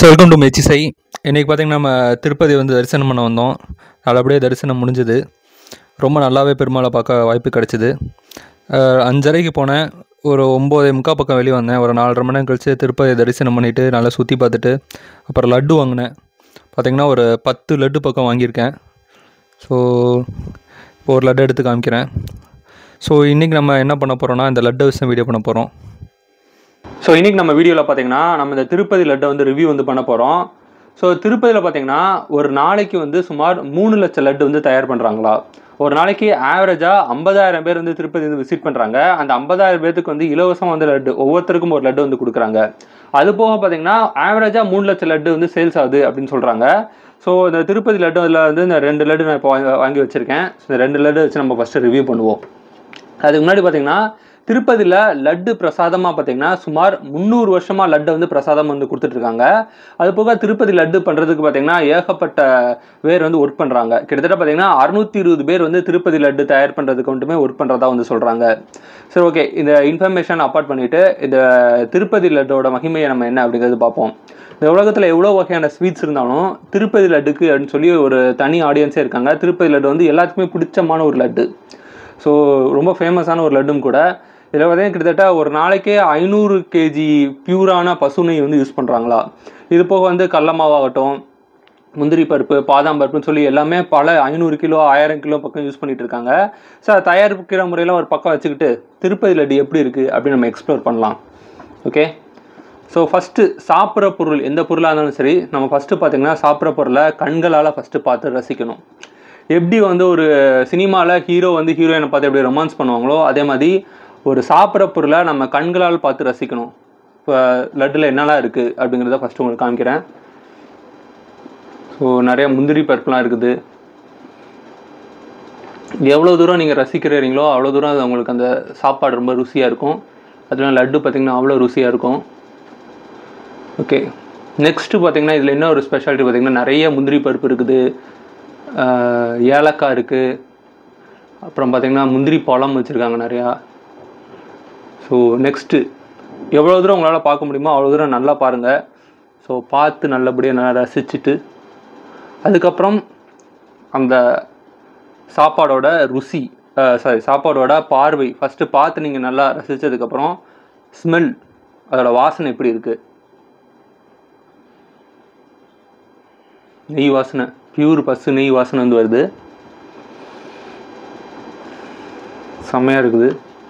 so welcome to மெச்சிசை இன்றைக்கி பார்த்திங்கன்னா நம்ம திருப்பதி வந்து தரிசனம் பண்ண வந்தோம் நல்லபடியாக தரிசனம் முடிஞ்சுது ரொம்ப நல்லாவே பெருமாளை பார்க்க வாய்ப்பு கிடச்சிது அஞ்சரைக்கு போனேன் ஒரு ஒம்போதே முக்கால் பக்கம் வெளியே வந்தேன் ஒரு நாலரை மணி நேரம் கழிச்சு திருப்பதி தரிசனம் பண்ணிவிட்டு நல்லா சுற்றி பார்த்துட்டு அப்புறம் லட்டு வாங்கினேன் பார்த்திங்கன்னா ஒரு பத்து லட்டு பக்கம் வாங்கியிருக்கேன் ஸோ இப்போ ஒரு லட்டு எடுத்து காமிக்கிறேன் ஸோ இன்றைக்கி நம்ம என்ன பண்ண போகிறோம்னா இந்த லட்டு விஷயம் வீடியோ பண்ண போகிறோம் ஸோ இன்னைக்கு நம்ம வீடியோவில் பார்த்தீங்கன்னா நம்ம இந்த திருப்பதி லட்டை வந்து ரிவ்யூ வந்து பண்ண போகிறோம் ஸோ திருப்பதியில் பார்த்தீங்கன்னா ஒரு நாளைக்கு வந்து சுமார் மூணு லட்சம் லட்டு வந்து தயார் பண்ணுறாங்களா ஒரு நாளைக்கு ஆவரேஜாக ஐம்பதாயிரம் பேர் வந்து திருப்பதி வந்து விசிட் பண்ணுறாங்க அந்த ஐம்பதாயிரம் பேருக்கு வந்து இலவசமாக வந்து லட்டு ஒவ்வொருத்தருக்கும் ஒரு லட்டு வந்து கொடுக்குறாங்க அது போக பார்த்தீங்கன்னா ஆவரேஜாக மூணு லட்சம் லட்டு வந்து சேல்ஸ் ஆகுது அப்படின்னு சொல்கிறாங்க ஸோ இந்த திருப்பதி லட்டு அதில் வந்து இந்த ரெண்டு லட்டு நான் இப்போ வாங்கி- வாங்கி வச்சுருக்கேன் ஸோ இந்த ரெண்டு லட்டு வச்சு நம்ம ஃபஸ்ட்டு ரிவ்யூ பண்ணுவோம் அதுக்கு முன்னாடி பார்த்தீங்கன்னா திருப்பதியில் லட்டு பிரசாதமாக பார்த்தீங்கன்னா சுமார் முந்நூறு வருஷமாக லட்டை வந்து பிரசாதம் வந்து கொடுத்துட்ருக்காங்க அது போக திருப்பதி லட்டு பண்ணுறதுக்கு பார்த்தீங்கன்னா ஏகப்பட்ட பேர் வந்து ஒர்க் பண்ணுறாங்க கிட்டத்தட்ட பார்த்தீங்கன்னா அறுநூத்தி இருபது பேர் வந்து திருப்பதி லட்டு தயார் பண்ணுறதுக்கு மட்டுமே ஒர்க் பண்ணுறதா வந்து சொல்கிறாங்க சரி ஓகே இந்த இன்ஃபர்மேஷன் அப்பார்ட் பண்ணிவிட்டு இந்த திருப்பதி லட்டோட மகிமையை நம்ம என்ன அப்படிங்கிறது பார்ப்போம் இந்த உலகத்தில் எவ்வளோ வகையான ஸ்வீட்ஸ் இருந்தாலும் திருப்பதி லட்டுக்கு அப்படின்னு சொல்லி ஒரு தனி ஆடியன்ஸே இருக்காங்க திருப்பதி லட்டு வந்து எல்லாத்துக்குமே பிடிச்சமான ஒரு லட்டு ஸோ ரொம்ப ஃபேமஸான ஒரு லட்டும் கூட இதில் பார்த்தீங்கன்னா கிட்டத்தட்ட ஒரு நாளைக்கே ஐநூறு கேஜி பியூரான பசு நெய் வந்து யூஸ் பண்ணுறாங்களா இது போக வந்து கடல மாவாகட்டும் முந்திரி பருப்பு பாதாம் பருப்புன்னு சொல்லி எல்லாமே பல ஐநூறு கிலோ ஆயிரம் கிலோ பக்கம் யூஸ் பண்ணிட்டு இருக்காங்க ஸோ அதை தயாரிக்கிற முறையெல்லாம் ஒரு பக்கம் வச்சுக்கிட்டு திருப்பதி லட்டு எப்படி இருக்குது அப்படின்னு நம்ம எக்ஸ்ப்ளோர் பண்ணலாம் ஓகே ஸோ ஃபஸ்ட்டு சாப்பிட்ற பொருள் எந்த பொருளாக இருந்தாலும் சரி நம்ம ஃபஸ்ட்டு பார்த்தீங்கன்னா சாப்பிட்ற பொருளை கண்களால் ஃபஸ்ட்டு பார்த்து ரசிக்கணும் எப்படி வந்து ஒரு சினிமாவில் ஹீரோ வந்து ஹீரோயினை பார்த்து எப்படி ரொமான்ஸ் பண்ணுவாங்களோ அதே மாதிரி ஒரு சாப்பிட்ற பொருளை நம்ம கண்களால் பார்த்து ரசிக்கணும் இப்போ லட்டில் என்னெல்லாம் இருக்குது அப்படிங்கிறத ஃபஸ்ட்டு உங்களுக்கு காமிக்கிறேன் ஸோ நிறைய முந்திரி பருப்புலாம் இருக்குது எவ்வளோ தூரம் நீங்கள் ரசிக்கிறீங்களோ அவ்வளோ தூரம் அது உங்களுக்கு அந்த சாப்பாடு ரொம்ப ருசியாக இருக்கும் அதுவும் லட்டு பார்த்திங்கன்னா அவ்வளோ ருசியாக இருக்கும் ஓகே நெக்ஸ்ட்டு பார்த்தீங்கன்னா இதில் என்ன ஒரு ஸ்பெஷாலிட்டி பார்த்தீங்கன்னா நிறைய முந்திரி பருப்பு இருக்குது ஆஹ் ஏலக்காய் இருக்குது அப்புறம் பார்த்தீங்கன்னா முந்திரி பழம் வச்சுருக்காங்க நிறையா ஸோ நெக்ஸ்ட்டு எவ்வளோ தூரம் உங்களால் பார்க்க முடியுமோ அவ்வளோ தூரம் நல்லா பாருங்கள் ஸோ பார்த்து நல்லபடியாக நல்லா ரசிச்சுட்டு அதுக்கப்புறம் அந்த சாப்பாடோட ருசி சாரி சாப்பாடோட பார்வை ஃபஸ்ட்டு பார்த்து நீங்கள் நல்லா ரசித்ததுக்கப்புறம் ஸ்மெல் அதோட வாசனை எப்படி இருக்குது நெய் வாசனை பியூர் பசு நெய் வாசனை வந்து வருது செம்மையாக இருக்குது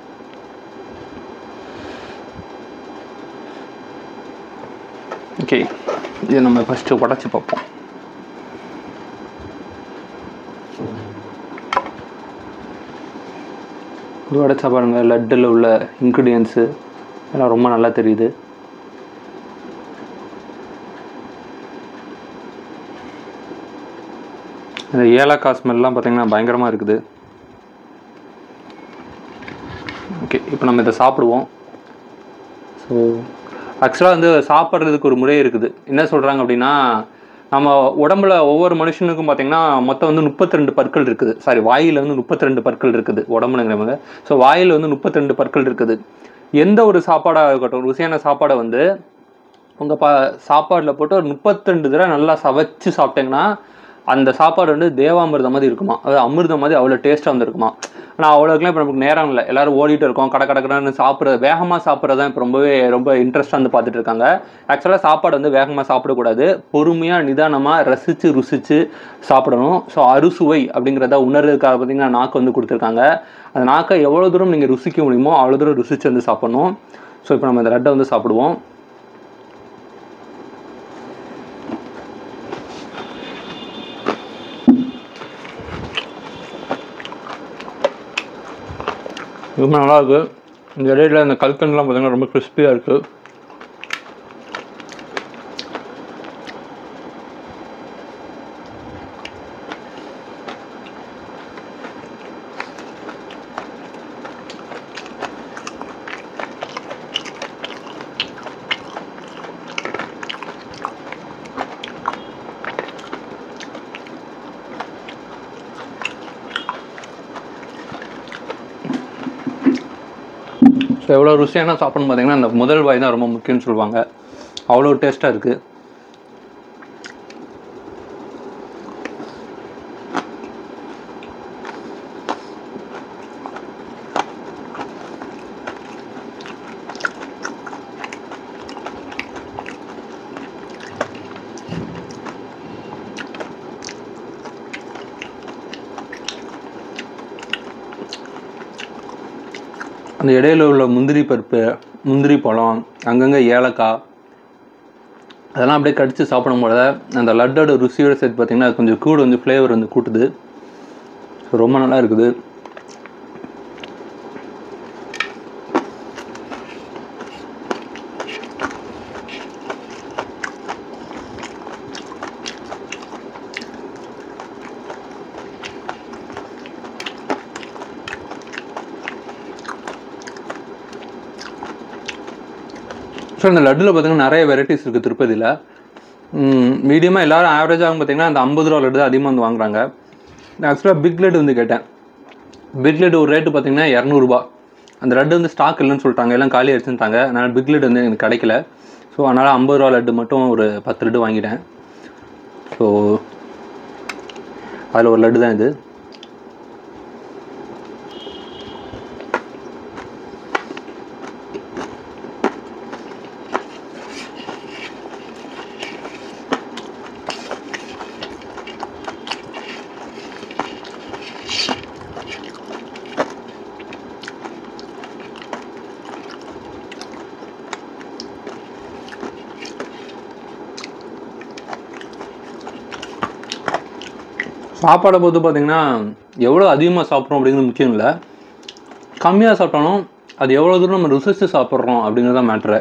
ஓகே இதை நம்ம ஃபஸ்ட்டு உடச்சி பார்ப்போம் இது உடச்சா பாருங்கள் லட்டில் உள்ள இன்க்ரீடியன்ஸு எல்லாம் ரொம்ப நல்லா தெரியுது இந்த ஏலக்காய் ஸ்மெல்லாம் பார்த்தீங்கன்னா பயங்கரமாக இருக்குது ஓகே இப்போ நம்ம இதை சாப்பிடுவோம் ஸோ ஆக்சுவலாக வந்து சாப்பிட்றதுக்கு ஒரு முறை இருக்குது என்ன சொல்கிறாங்க அப்படின்னா நம்ம உடம்புல ஒவ்வொரு மனுஷனுக்கும் பார்த்தீங்கன்னா மொத்தம் வந்து 32 பற்கள் இருக்குது சாரி வாயில் வந்து 32 பற்கள் இருக்குது உடம்புலங்கிறவங்க ஸோ வாயில் வந்து 32 பற்கள் இருக்குது எந்த ஒரு சாப்பாடாக இருக்கட்டும் ருசியான சாப்பாடை வந்து உங்கள் பா சாப்பாடில் போட்டு ஒரு முப்பத்திரெண்டு தடவை நல்லா சவைச்சு சாப்பிட்டீங்கன்னா அந்த சாப்பாடு வந்து தேவாமிர்தம் மாதிரி இருக்குமா அது அமிர்தம் மாதிரி அவ்வளோ டேஸ்ட்டாக வந்துருக்குமா ஆனால் அவ்வளோக்குலாம் இப்போ நமக்கு நேரம் இல்லை எல்லாரும் ஓடிட்டு இருக்கோம் கடை கடக்கடன்னு சாப்பிட்றது வேகமாக சாப்பிட்றது தான் இப்போ ரொம்பவே ரொம்ப இன்ட்ரெஸ்ட்டாக வந்து பார்த்துட்டு இருக்காங்க ஆக்சுவலாக சாப்பாடு வந்து வேகமாக சாப்பிடக்கூடாது பொறுமையாக நிதானமாக ரசித்து ருசித்து சாப்பிடணும் ஸோ அறுசுவை அப்படிங்கிறத உணர்றதுக்காக பார்த்தீங்கன்னா நாக்கு வந்து கொடுத்துருக்காங்க அந்த நாக்கை எவ்வளோ தூரம் நீங்கள் ருசிக்க முடியுமோ அவ்வளோ தூரம் ருசித்து வந்து சாப்பிடணும் ஸோ இப்போ நம்ம இந்த லட்டை வந்து சாப்பிடுவோம் ரொம்ப நல்லா இருக்கு இந்த இடையில இந்த கல்கண்டெலாம் பார்த்தீங்கன்னா ரொம்ப கிறிஸ்பியாக இருக்கு ஸோ எவ்வளோ ருசியான சாப்பிட்ணும் பார்த்தீங்கன்னா அந்த முதல் வாய் தான் ரொம்ப முக்கியம்னு சொல்லுவாங்க அவ்வளோ டேஸ்ட்டாக இருக்குது அந்த இடையில உள்ள முந்திரி பருப்பு முந்திரி பழம் அங்கங்கே ஏலக்காய் அதெல்லாம் அப்படியே கடித்து சாப்பிடும்போது அந்த லட்டோட ருசியோட சேர்த்து பார்த்தீங்கன்னா அது கொஞ்சம் கூட வந்து ஃப்ளேவர் வந்து கூட்டுது ஸோ ரொம்ப நல்லா இருக்குது ஸோ இந்த லட்டில் பார்த்தீங்கன்னா நிறைய வெரைட்டிஸ் இருக்குது திருப்பதியில் மீடியமாக எல்லாரும் ஆவரேஜாக பார்த்தீங்கன்னா அந்த ஐம்பது ரூபா லட்டு தான் அதிகமாக வந்து வாங்குறாங்க நான் ஆக்சுவலாக பிக் லட்டு வந்து கேட்டேன் பிக் லட்டு ஒரு ரேட்டு பார்த்தீங்கன்னா இரநூறுபா அந்த லட்டு வந்து ஸ்டாக் இல்லைன்னு சொல்லிட்டாங்க எல்லாம் காலி அடிச்சுட்டாங்க அதனால் பிக் லட்டு வந்து எனக்கு கிடைக்கல ஸோ அதனால் ஐம்பது ரூபா லட்டு மட்டும் ஒரு பத்து லட்டு வாங்கிட்டேன் ஸோ அதில் ஒரு லட்டு தான் இது சாப்பாடை பொறுத்து பார்த்தீங்கன்னா எவ்வளோ அதிகமாக சாப்பிட்றோம் அப்படிங்கிறது முக்கியம் இல்லை கம்மியாக சாப்பிட்டாலும் அது எவ்வளோ தூரம் நம்ம ருசிச்சு சாப்பிட்றோம் அப்படிங்கிறது தான் மேட்ரு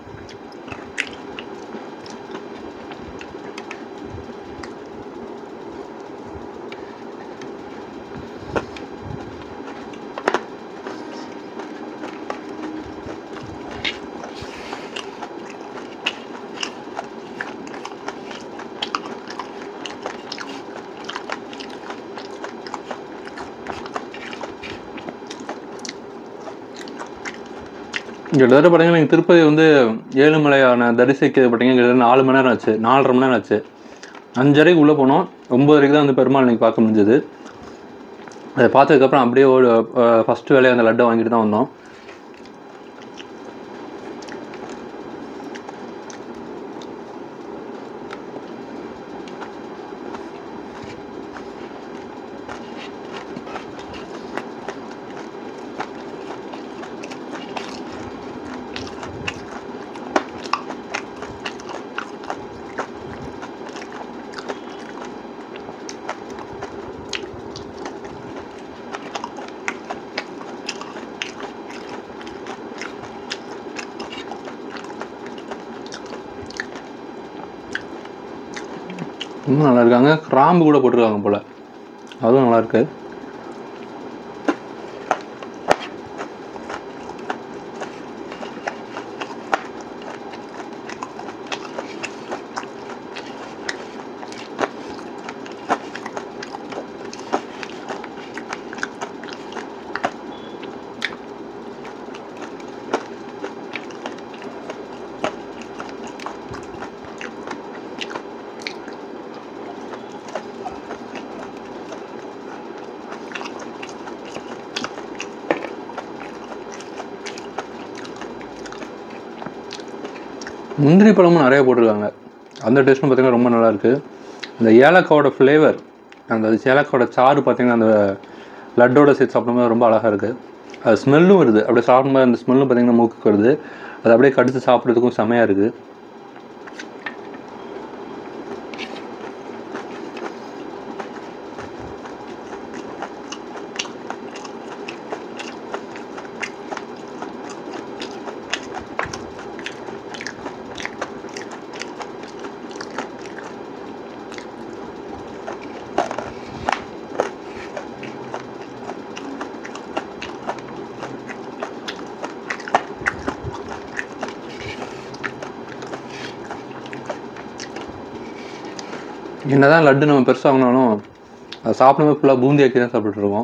கிட்டத்தட்ட பார்த்தீங்கன்னா நீங்கள் திருப்பதி வந்து ஏழுமலையான தரிசிக்கிறது பார்த்தீங்கன்னா கிட்டத்தட்ட நாலு மணி நேரம் ஆச்சு நாலரை மணி நேரம் ஆச்சு அஞ்சரைக்கு உள்ளே போனோம் ஒம்பதரைக்கு தான் வந்து பெருமாள் இன்னைக்கு பார்க்க முடிஞ்சது அதை பார்த்ததுக்கப்புறம் அப்படியே ஒரு ஃபஸ்ட்டு வேலையை அந்த லட்டை வாங்கிட்டு தான் வந்தோம் இன்னும் நல்லா இருக்காங்க கிராம்பு கூட போட்டிருக்காங்க போல் அதுவும் நல்லா இருக்கு முந்திரி பழமும் நிறைய போட்டிருக்காங்க அந்த டேஸ்ட்டும் பார்த்தீங்கன்னா ரொம்ப நல்லா இருக்கு அந்த ஏலக்காவோட ஃப்ளேவர் அந்த ஏலக்காவோட சாறு பார்த்தீங்கன்னா அந்த லட்டோட சேர்த்து சாப்பிடும்போது ரொம்ப அழகாக இருக்குது அது ஸ்மெல்லும் வருது அப்படியே சாப்பிடும்போது அந்த ஸ்மெல்லும் பார்த்தீங்கன்னா மூக்குக்கு வருது அது அப்படியே கடிச்சு சாப்பிட்றதுக்கும் செமையாக இருக்குது என்னதான் லட்டு நம்ம பெருசாக வாங்கினாலும் அதை சாப்பிடும்போது ஃபுல்லாக பூந்தி ஆக்கி தான் சாப்பிட்டுட்டு இருக்கோம்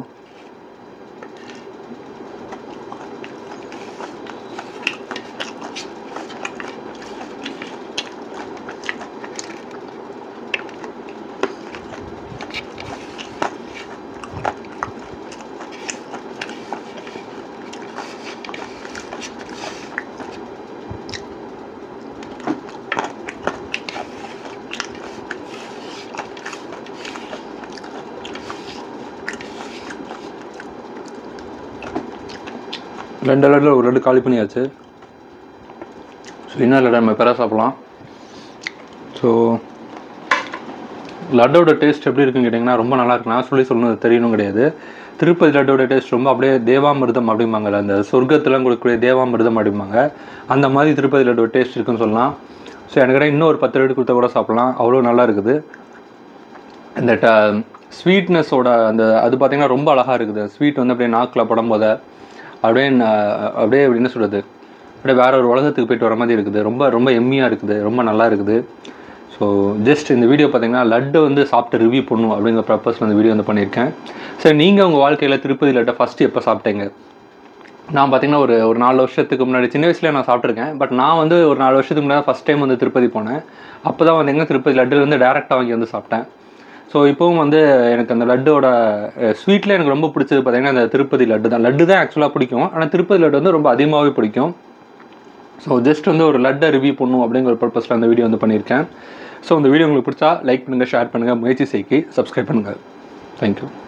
ரெண்டு லட்டில் ஒரு லட்டு காலி பண்ணியாச்சு ஸோ இன்னும் லட்டு நம்ம பெற சாப்பிட்லாம் ஸோ லட்டோட டேஸ்ட் எப்படி இருக்குன்னு கேட்டிங்கன்னா ரொம்ப நல்லா இருக்கு நான் சொல்லி சொல்லணும் தெரியணும் கிடையாது திருப்பதி லட்டோட டேஸ்ட் ரொம்ப அப்படியே தேவாமிர்தம் அப்படிம்பாங்கல்ல அந்த சொர்க்கத்தில் கொடுக்கக்கூடிய தேவாமிர்தம் அப்படிம்பாங்க அந்த மாதிரி திருப்பதி லட்டோட டேஸ்ட் இருக்குன்னு சொல்லலாம் ஸோ எனக்கு இன்னும் ஒரு பத்து லட்டு கொடுத்தா கூட சாப்பிட்லாம் அவ்வளோ நல்லா இருக்குது இந்த ட ஸ்வீட்னஸோட அந்த அது பார்த்திங்கன்னா ரொம்ப அழகாக இருக்குது ஸ்வீட் வந்து அப்படியே நாக்கில் படும்போது அப்படியே ந- அப்படியே என்ன சொல்கிறது அப்படியே வேற ஒரு உலகத்துக்கு போயிட்டு வர மாதிரி இருக்குது ரொம்ப ரொம்ப எம்மியாக இருக்குது ரொம்ப நல்லா இருக்குது ஸோ ஜஸ்ட் இந்த வீடியோ பார்த்தீங்கன்னா லட்டு வந்து சாப்பிட்டு ரிவ்யூ பண்ணும் அப்படிங்கிற பர்பஸ் இந்த வீடியோ வந்து பண்ணியிருக்கேன் சரி நீங்கள் உங்கள் வாழ்க்கையில் திருப்பதி லட்டை ஃபஸ்ட்டு எப்போ சாப்பிட்டீங்க நான் பார்த்தீங்கன்னா ஒரு ஒரு நாலு வருஷத்துக்கு முன்னாடி சின்ன வயசுல நான் சாப்பிட்ருக்கேன் பட் நான் வந்து ஒரு நாலு வருஷத்துக்கு முன்னாடி ஃபஸ்ட் டைம் வந்து திருப்பதி போனேன் அப்போ தான் வந்து எங்கே திருப்பதி லட்டு வந்து டேரெக்டாக வாங்கி வந்து சாப்பிட்டேன் ஸோ இப்போவும் வந்து எனக்கு அந்த லட்டோட ஸ்வீட்டில் எனக்கு ரொம்ப பிடிச்சது பார்த்தீங்கன்னா அந்த திருப்பதி லட்டு தான் லட்டு தான் ஆக்சுவலாக பிடிக்கும் ஆனால் திருப்பதி லட்டு வந்து ரொம்ப அதிகமாகவே பிடிக்கும் ஸோ ஜஸ்ட் வந்து ஒரு லட்டை ரிவ்யூ பண்ணும் அப்படிங்கிற ஒரு பர்பஸில் அந்த வீடியோ வந்து பண்ணியிருக்கேன் ஸோ இந்த வீடியோ உங்களுக்கு பிடிச்சா லைக் பண்ணுங்கள் ஷேர் பண்ணுங்கள் முயற்சி செய்கி சப்ஸ்கிரைப் பண்ணுங்கள் தேங்க்யூ